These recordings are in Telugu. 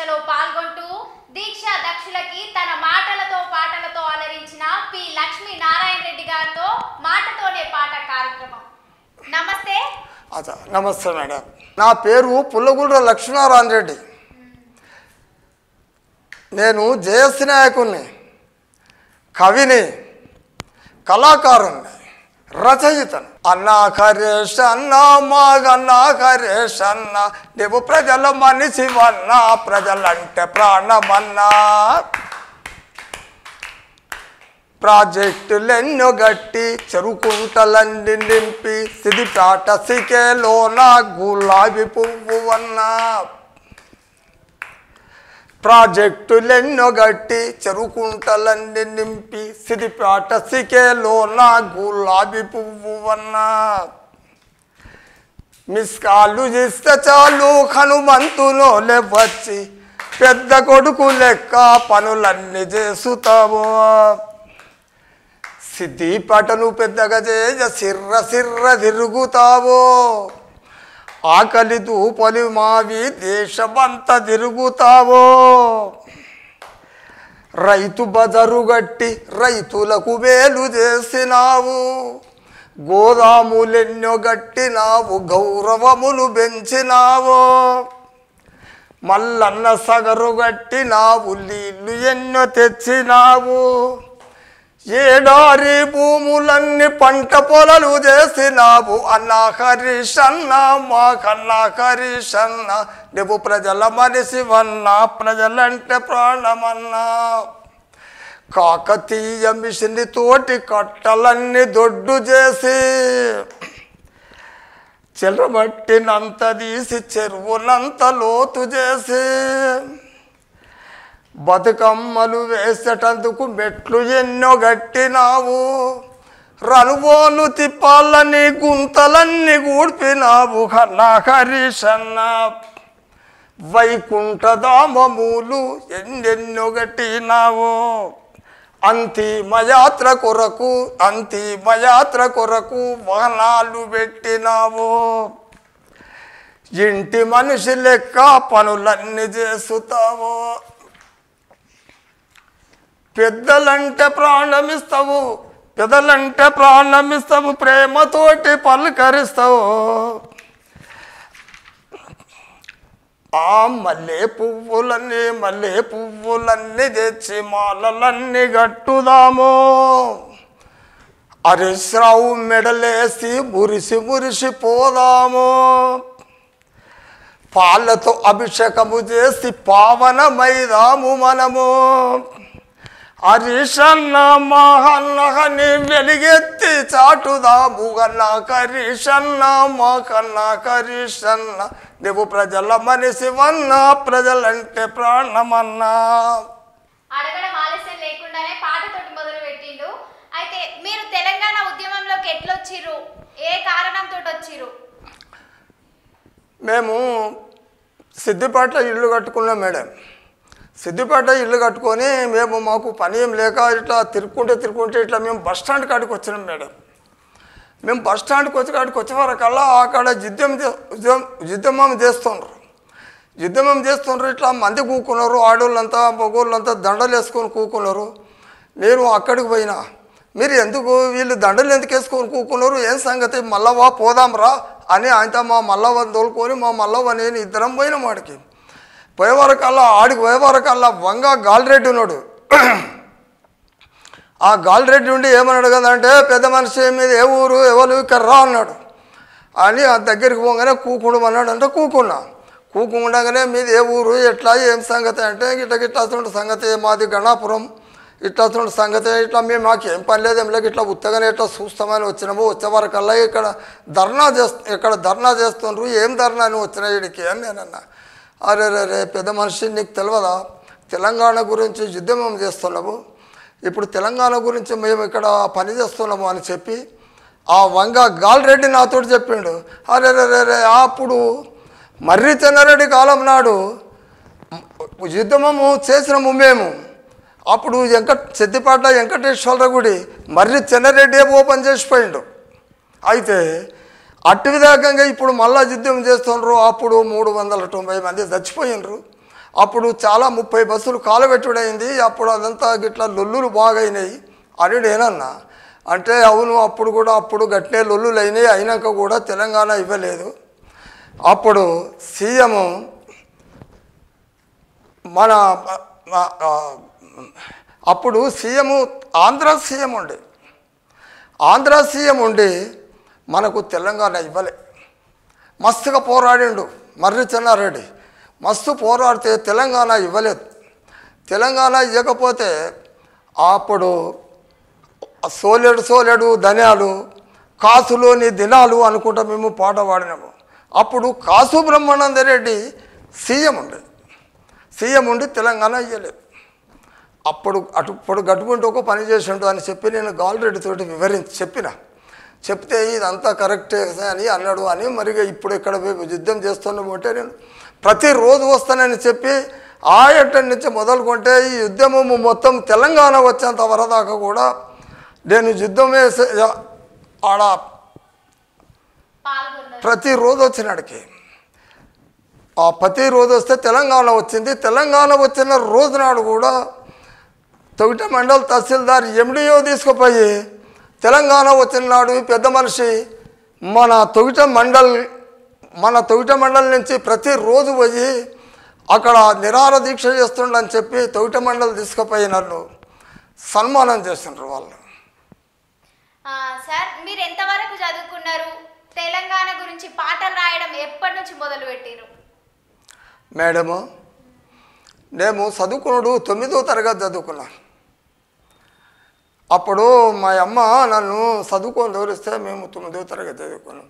దీక్షలో పాల్గొంటూ దీక్ష దక్షులకి తన మాటలతో పాటలతో అలరించిన పి లక్ష్మీ నారాయణ రెడ్డి గారితో మాటతోనే పాట కార్యక్రమం నమస్తే అచ్చా నమస్తే మేడం నా పేరు పుల్లగుండ్ర లక్ష్మీనారాయణ రెడ్డి నేను జయశ్రీ నాయకుని కవిని కళాకారుణ్ణి రచయితను అన్నా కరేష్ అన్నా మాగన్నా కరేష్ అన్నా నువ్వు ప్రజల మనిషివన్నా ప్రజలంటే ప్రాణమన్నా ప్రాజెక్టులెన్నో గట్టి చెరుకుంటలన్నీ నింపి సిదిపాట సికేలోన గులాబీ పువ్వు అన్నా ప్రాజెక్టులెన్నో గట్టి చెరుకుంటలన్నీ నింపి సిదిపాట సికేలోన గులాబీ పువ్వు అన్నా మిస్కాలు చేస్తే చాలు హనుమంతులోలే వచ్చి పెద్ద కొడుకు లెక్క పనులన్నీ చేసుతావు సిద్ధిపటను పెద్దగా చేయ సిర్ర సిర్ర తిరుగుతావు ఆకలి దూపలి మావి దేశమంతా తిరుగుతావు రైతు బజరు గట్టి రైతులకు మేలు చేసినావు గోదాములెన్నో గట్టినావు గౌరవములు పెంచినావు మల్లన్న సగరు గట్టినావు నీళ్ళు ఎన్నో తెచ్చినావు ఏడారి భూములన్నీ పంట పొలలు చేసినావు అన్నా హరీష్ అన్న మా కన్నా హరీష్ అన్న నువ్వు ప్రజల మనిషివన్నా ప్రజలంటే ప్రాణమన్నా కాకతీయ మిషన్ తోటి కట్టలన్నీ దొడ్డు చేసి చెల్లబట్టినంత తీసి చెరువునంత లోతు చేసి బతుకమ్మలు వేసేటందుకు మెట్లు ఎన్నో గట్టినావు రనుబోలు తిప్పాలని గుంతలన్నీ కూడ్పినావు కన్నా హరీషన్న వైకుంఠధామములు ఎన్నెన్నో గట్టినావు అంతిమయాత్ర కొరకు అంతిమయాత్ర కొరకు వాహనాలు పెట్టినావు ఇంటి మనిషి లెక్క పనులన్నీ చేస్తావు పెద్దలంటే ప్రాణమిస్తావు పెద్దలంటే ప్రాణమిస్తావు ప్రేమతోటి పలకరిస్తావు ఆ మల్లె పువ్వులన్నీ మల్లె పువ్వులన్నీ తెచ్చి మాలలన్నీ గట్టుదాము హరీశ్రావు మెడలేసి మురిసి మురిసి పోదాము పాలతో అభిషేకము చేసి పావనమైదాము మనము హరీషన్న మహన్నహని వెలిగెత్తి చాటుదాము కన్నా కరీషన్న మా కన్నా కరీషన్న నువ్వు ప్రజల మనిషివన్నా ప్రజలంటే ప్రాణమన్నా అడగడం ఆలస్యం లేకుండానే పాటతోటి మొదలు పెట్టిండు అయితే మీరు తెలంగాణ ఉద్యమంలోకి ఎట్లొచ్చిర్రు ఏ కారణంతో వచ్చిర్రు మేము సిద్దిపేట ఇల్లు కట్టుకున్నాం మేడం సిద్దిపేట ఇల్లు కట్టుకొని మేము మాకు పని ఏం లేక ఇట్లా తిరుక్కుంటే తిరుక్కుంటే ఇట్లా మేము బస్ స్టాండ్ కాడికి వచ్చినాం మేడం మేము బస్ స్టాండ్కి వచ్చి కాడికి వచ్చే వరకల్లా అక్కడ యుద్ధం చే- యుద్ధం యుద్ధమం చేస్తుండ్రు యుద్ధమం చేస్తుండ్రు ఇట్లా మంది కూకున్నారు ఆడోళ్ళంతా మగోళ్ళంతా దండలు వేసుకొని కూకున్నారు నేను అక్కడికి పోయినా మీరు ఎందుకు వీళ్ళు దండలు ఎందుకు వేసుకొని కూకున్నారు ఏం సంగతి మల్లవ్వ పోదాంరా అని ఆయనతో మా మల్లవ్వని తోలుకొని మా మల్లవ్వ నేను ఇద్దరం పోయినాం వాడికి పోయేవరకల్లా ఆడికి పోయేవరకల్లా వంగ గాలిరెడ్డి ఉన్నాడు ఆ గాలిరెడ్డి ఉండి ఏమన్నాడు కదంటే పెద్ద మనిషి మీద ఏ ఊరు ఎవరు ఇక్కడ రా అన్నాడు అని ఆ దగ్గరికి పోగానే కూకుడు అన్నాడు అంటే కూకున్నా కూకుండగానే మీది ఏ ఊరు ఎట్లా ఏం సంగతి అంటే ఇట్లా ఇట్లా అసలు సంగతి మాది గణాపురం ఇట్లా అసలు సంగతి ఇట్లా మేము మాకు ఏం పని లేదు ఏం లేక ఇట్లా ఉత్తగానే ఇట్లా చూస్తామని వచ్చినాము వచ్చే వరకల్లా ఇక్కడ ధర్నా చేస్తు ఇక్కడ ధర్నా చేస్తుండ్రు ఏం ధర్నా అని వచ్చిన వీడికి అని నేను అన్నా అరే రే రే పెద్ద మనిషి నీకు తెలియదా తెలంగాణ గురించి యుద్ధమం చేస్తున్నాము ఇప్పుడు తెలంగాణ గురించి మేము ఇక్కడ పని చేస్తున్నాము అని చెప్పి ఆ వంగ గాలిరెడ్డి నాతో చెప్పిండు అరే రే రే రే అప్పుడు మర్రి చెన్నారెడ్డి కాలం నాడు యుద్ధమము చేసినాము మేము అప్పుడు వెంకట సిద్దిపేట వెంకటేశ్వర గుడి మర్రి చెన్నారెడ్డి ఓపెన్ చేసిపోయిండు అయితే అట్టి విధంగా ఇప్పుడు మళ్ళా యుద్ధం చేస్తుండ్రు అప్పుడు మూడు వందల తొంభై మంది చచ్చిపోయినరు అప్పుడు చాలా ముప్పై బస్సులు కాలబెట్టుడైంది అప్పుడు అదంతా గిట్లా లొల్లులు బాగైనాయి అని నేనన్నా అంటే అవును అప్పుడు కూడా అప్పుడు గట్టే లొల్లులు అయినాయి అయినాక కూడా తెలంగాణ ఇవ్వలేదు అప్పుడు సీఎం మన ఆ, ఆ, అప్పుడు సీఎం ఆంధ్ర సీఎం ఉండే ఆంధ్ర సీఎం ఉండి మనకు తెలంగాణ ఇవ్వలే మస్తుగా పోరాడిండు మర్రి చెన్నారెడ్డి మస్తు పోరాడితే తెలంగాణ ఇవ్వలేదు తెలంగాణ ఇవ్వకపోతే అప్పుడు సోలేడు సోలేడు ధన్యాలు కాసులోని దినాలు అనుకుంటా మేము పాట పాడినాము అప్పుడు కాసు బ్రహ్మానంద రెడ్డి సీఎం ఉండే సీఎం ఉండి తెలంగాణ ఇవ్వలేదు అప్పుడు అటు ఇప్పుడు గట్టుకుంటూ ఒక పని చేసిండు అని చెప్పి నేను గాలిరెడ్డి తోటి వివరించి చెప్పిన చెప్తే ఇదంతా కరెక్టే అని అన్నాడు అని మరి ఇప్పుడు ఇక్కడ మేము యుద్ధం చేస్తున్నాము అంటే నేను ప్రతిరోజు వస్తానని చెప్పి ఆ ఎట్ట నుంచి మొదలుకుంటే ఈ యుద్ధము మొత్తం తెలంగాణ వచ్చేంత వరదాకా కూడా నేను యుద్ధమే సే- ఆడ పాల్గొన్నారు ప్రతిరోజు వచ్చినాడికి ఆ ప్రతిరోజు వస్తే తెలంగాణ వచ్చింది తెలంగాణ వచ్చిన రోజు నాడు కూడా తొగిట మండల్ తహసీల్దార్ ఎండిఓ తీసుకుపోయి తెలంగాణ వచ్చిన నాడు ఈ పెద్ద మనిషి మన తొగిట మండల్ మన తొగిట మండల్ నుంచి ప్రతిరోజు పోయి అక్కడ నిరార దీక్ష చేస్తుండని చెప్పి తొగిట మండల్ తీసుకుపోయి నన్ను సన్మానం చేస్తుండ్రు వాళ్ళు ఆ, సార్ మీరు ఎంతవరకు చదువుకున్నారు తెలంగాణ గురించి పాటలు రాయడం ఎప్పటి నుంచి మొదలు పెట్టారు మేడము నేను చదువుకున్నాడు తొమ్మిదో తరగతి చదువుకున్నాను అప్పుడు మా అమ్మ నన్ను చదువుకొని దూరిస్తే మేము తొమ్మిదో తరగతి చదువుకున్నాం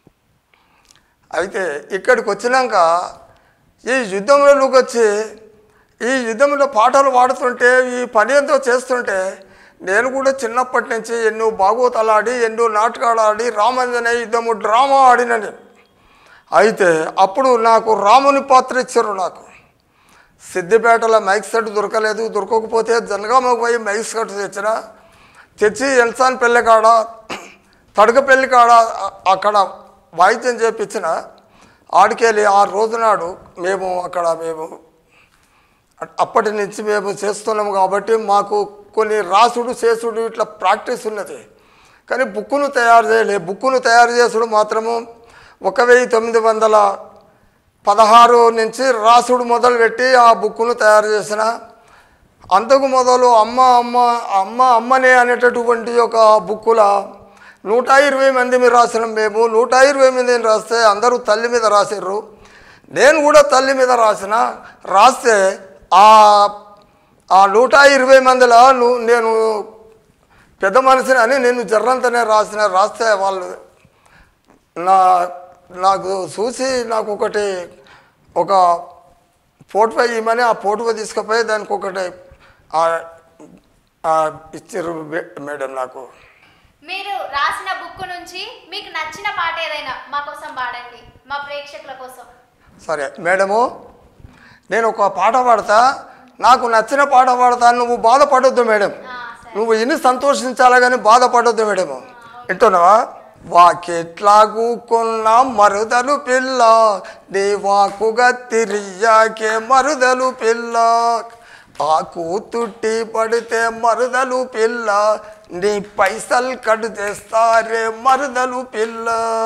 అయితే ఇక్కడికి వచ్చినాక ఈ యుద్ధంలోకి వచ్చి ఈ యుద్ధంలో పాటలు పాడుతుంటే ఈ పని ఎంతో చేస్తుంటే నేను కూడా చిన్నప్పటి నుంచి ఎన్నో భాగవతాలు ఆడి ఎన్నో నాటకాలు ఆడి రామంజనేయ యుద్ధము డ్రామా ఆడినని అయితే అప్పుడు నాకు రాముని పాత్ర ఇచ్చారు నాకు సిద్దిపేటలో మైక్ సెట్ దొరకలేదు దొరకకపోతే జనగామకు పోయి మైక్ సెట్ తెచ్చిన తెచ్చి ఎన్సాన్ పెళ్ళి కాడ తడక పెళ్ళి కాడ అ- అక్కడ వాయిద్యం చేపించిన ఆడికెళ్ళి ఆ రోజు నాడు మేము అక్కడ మేము అ- అప్పటి నుంచి మేము చేస్తున్నాము కాబట్టి మాకు కొన్ని రాసుడు చేసుడు ఇట్లా ప్రాక్టీస్ ఉన్నది కానీ బుక్కును తయారు చేయలే బుక్కును తయారు చేసుడు మాత్రము ఒక వెయ్యి తొమ్మిది వందల పదహారు నుంచి రాసుడు మొదలుపెట్టి ఆ బుక్కును తయారు చేసిన అంతకు మొదలు అమ్మ అమ్మ అమ్మ అమ్మనే అనేటటువంటి ఒక బుక్కుల నూట ఇరవై మంది మీరు రాసినాం మేము నూట ఇరవై మందిని రాస్తే అందరూ తల్లి మీద రాసిర్రు నేను కూడా తల్లి మీద రాసిన రాస్తే ఆ ఆ నూట ఇరవై మందిలో ను- నేను పెద్ద మనిషిని అని నేను జర్రంతనే రాసిన రాస్తే వాళ్ళు నా నాకు చూసి నాకు ఒకటి ఒక ఫోటో ఇవ్వమని ఆ ఫోటో తీసుకుపోయి దానికి ఒకటి ఆ- ఆ ఇచ్చారు మే- మేడం నాకు మీరు రాసిన బుక్ నుంచి మీకు నచ్చిన పాట ఏదైనా మా కోసం పాడండి మా ప్రేక్షకుల కోసం సరే మేడము నేను ఒక పాట పాడతా నాకు నచ్చిన పాట పాడతా నువ్వు బాధపడొద్దు మేడం ఆ, సరే నువ్వు ఇన్ని సంతోషించాలా కానీ బాధపడొద్దు మేడము వింటున్నావా వాకెట్లాగు కొన్న మరుదలు పిల్ల నీ వాకుగా తిరియాకే మరుదలు పిల్ల ఆకు తుట్టి పడితే మరుదలు పిల్ల నీ పైసలు కడు తెస్తారే మరుదలు పిల్ల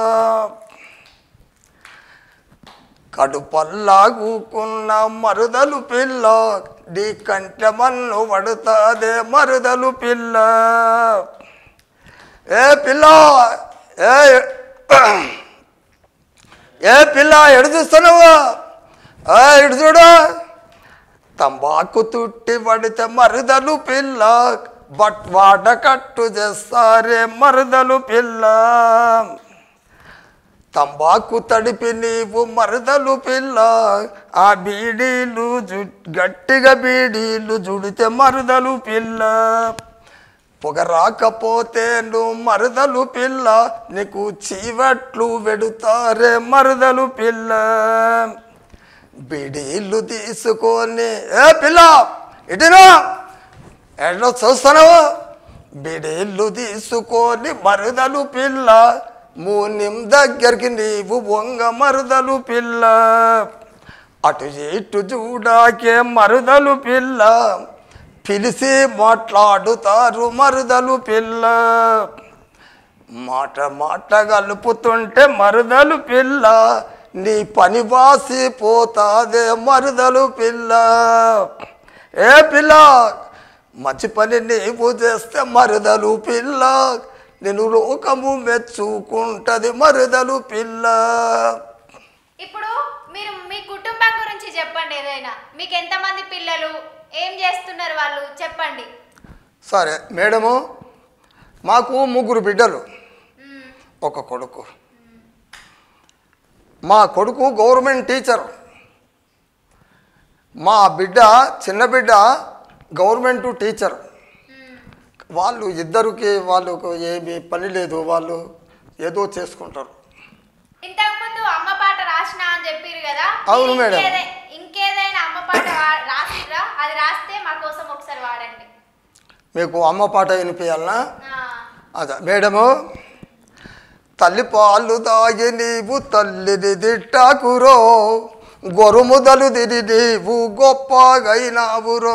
కడుపల్లాగుకున్న మరుదలు పిల్ల నీ కంట మన్ను పడుతాదే మరుదలు పిల్ల ఏ పిల్ల ఏ ఏ పిల్ల ఎడు చూస్తున్నావు ఏ ఇటు చూడు తంబాకు తుట్టి పడితే మరుదలు పిల్ల బట్ వాడ కట్టు చేస్తారే మరుదలు పిల్ల తంబాకు తడిపి నీవు మరదలు పిల్ల ఆ బీడీలు జు గట్టిగా బీడీలు జుడితే మరదలు పిల్ల పొగ రాకపోతే నువ్వు మరదలు పిల్ల నీకు చీవట్లు వెడుతారే మరదలు పిల్ల బీడీలు తీసుకొని ఏ పిల్ల ఇటునా ఎట్లా చూస్తున్నావు బిడేళ్ళు తీసుకొని మరుదలు పిల్ల మూనిం దగ్గరికి నీవు వంగ మరుదలు పిల్ల అటు ఇటు చూడాకే మరుదలు పిల్ల పిలిచి మాట్లాడుతారు మరుదలు పిల్ల మాట మాట కలుపుతుంటే మరుదలు పిల్ల నీ పని బాసి పోతాదే మరుదలు పిల్ల ఏ పిల్ల మంచి పని నీవు చేస్తే మరుదలు పిల్ల నేను లోకము మెచ్చుకుంటది మరుదలు పిల్ల ఇప్పుడు మీరు మీ కుటుంబం గురించి చెప్పండి ఏదైనా మీకు ఎంతమంది పిల్లలు ఏం చేస్తున్నారు వాళ్ళు చెప్పండి సరే మేడము మాకు ముగ్గురు బిడ్డలు మ్మ్. ఒక కొడుకు మా కొడుకు గవర్నమెంట్ టీచర్ మా బిడ్డ చిన్న బిడ్డ గవర్నమెంట్ టీచర్ మ్మ్. వాళ్ళు ఇద్దరికి వాళ్ళకు ఏమి పని లేదు వాళ్ళు ఏదో చేసుకుంటారు ఇంతకుముందు అమ్మ పాట రాసిన అని చెప్పారు కదా అవును మీరు మేడం. ఇంకేదై- ఇంకేదైనా అమ్మ పాట వా- రాసిర్రా అది రాస్తే మా కోసం ఒకసారి వాడండి మీకు అమ్మ పాట వినిపించాలనా ఆ, అదే మేడము తల్లి పాలు దాగి నీవు తల్లిని దిట్టాకురో గొరుముదలు తిని నీవు గొప్పగైనావురో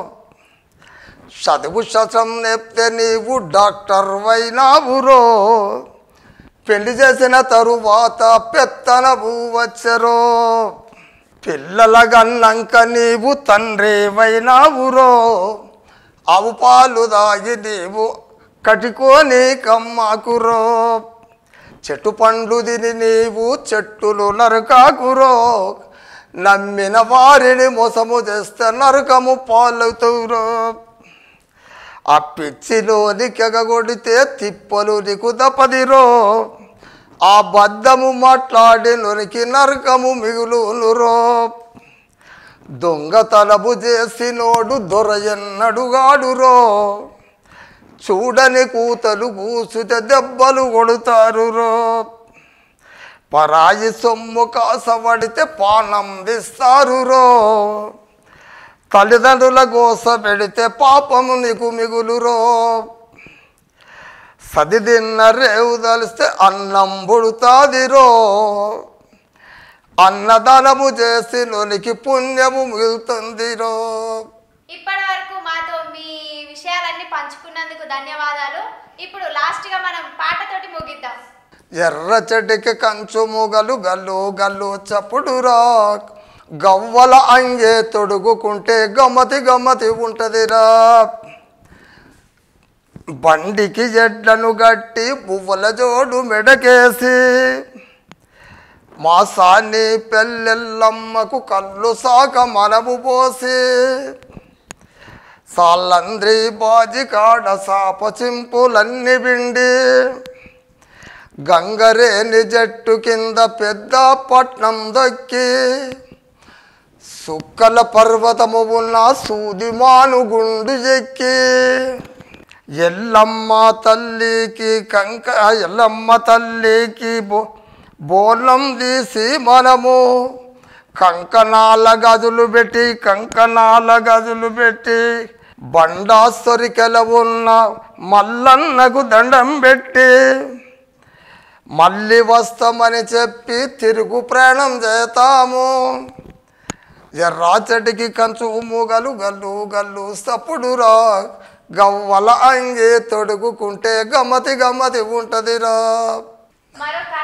చదువు శతం నేప్తే నీవు డాక్టర్ అయినావురో పెళ్లి చేసిన తరువాత పెత్తనవు వచ్చరో పిల్లల గన్నంక నీవు తండ్రివైనావురో ఆవు పాలు దాగి నీవు కటికోని కమ్మాకురో చెట్టు పండ్లు తిని నీవు చెట్టులు నరకాకురో నమ్మిన వారిని మోసము చేస్తే నరకము పాలవుతావురో ఆ పిచ్చిలోని కెగగొడితే తిప్పలు నీకు దపదిరో ఆ బద్దము మాట్లాడి నొరికి నరకము మిగులునురో దొంగతనము చేసినోడు దొరయన్నడుగాడురో చూడని కూతలు కూసుతే దెబ్బలు కొడుతారు రో పరాయి సొమ్ము కాసబడితే పానం దిస్తారు రో తల్లిదండ్రుల గోస పెడితే పాపము నీకు మిగులురో సది తిన్న రేవు తలిస్తే అన్నం పుడుతాదిరో అన్నదానము చేసి లోనికి పుణ్యము మిగులుతుందిరో ఇప్పటి వరకు మాతో మీ విషయాలన్నీ పంచుకున్నందుకు ధన్యవాదాలు ఇప్పుడు లాస్ట్ గా మనం పాటతోటి ముగిద్దాం ఎర్ర చెట్టుకి కంచు మూగలు గల్లు గల్లు చప్పుడు రా గవ్వల అంగే తొడుగుకుంటే గమ్మతి గమ్మతి ఉంటదిరా బండికి ఎడ్లను గట్టి పువ్వుల జోడు మెడకేసి మాసాన్ని పెళ్ళెల్లమ్మకు కళ్ళు సాక మనము పోసి సాలంద్రి బాజి కాడ సాప చింపులన్నీ బిండి గంగరేని జట్టు కింద పెద్ద పట్నం దొక్కి సుక్కల పర్వతము ఉన్న సూదిమాను గుండు ఎక్కి ఎల్లమ్మ తల్లికి కంక ఎల్లమ్మ తల్లికి బో బోనం తీసి మనము కంకణాల గదులు పెట్టి కంకణాల గదులు పెట్టి బండాసొరికెల ఉన్న మల్లన్నకు దండం పెట్టి మళ్ళీ వస్తామని చెప్పి తిరుగు ప్రయాణం చేస్తాము ఎర్రాచటికి కంచు మూగలు గల్లు గల్లు సప్పుడురా గవ్వల అంగి తొడుగుకుంటే గమ్మతి గమ్మతి ఉంటదిరా మరో